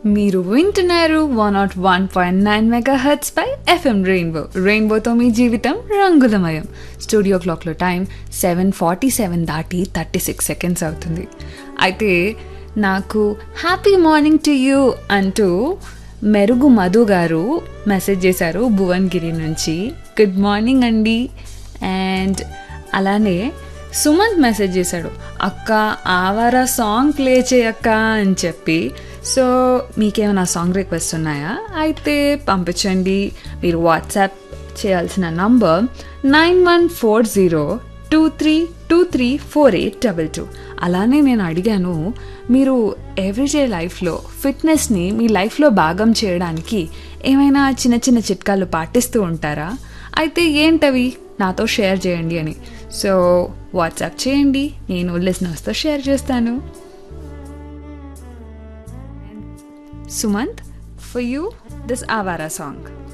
మీరు వింటున్నారు one nought one point nine megahertz పై ఎఫ్ఎం రెయిన్బో రెయిన్బోతో మీ జీవితం రంగులమయం స్టూడియో క్లాక్లో టైం సెవెన్ ఫార్టీ సెవెన్ దాటి థర్టీ సిక్స్ సెకండ్స్ అవుతుంది అయితే నాకు హ్యాపీ మార్నింగ్ టు యూ అంటూ మెరుగు మధు గారు మెసేజ్ చేశారు భువన్గిరి నుంచి గుడ్ మార్నింగ్ అండి అండ్ అలానే సుమంత్ మెసేజ్ చేశాడు అక్క ఆవారా సాంగ్ ప్లే చేయక్క అని చెప్పి సో మీకేమైనా సాంగ్ రిక్వెస్ట్ ఉన్నాయా అయితే పంపించండి మీరు వాట్సాప్ చేయాల్సిన number nine one four zero two three two three four eight double two అలానే నేను అడిగాను మీరు ఎవ్రీడే లైఫ్లో ఫిట్నెస్ని మీ లైఫ్లో భాగం చేయడానికి ఏమైనా చిన్న చిన్న చిట్కాలు పాటిస్తూ ఉంటారా అయితే ఏంటవి నాతో షేర్ చేయండి అని సో వాట్సాప్ చేయండి నేను లిసినర్స్తో షేర్ చేస్తాను Sumanth for you this Awara song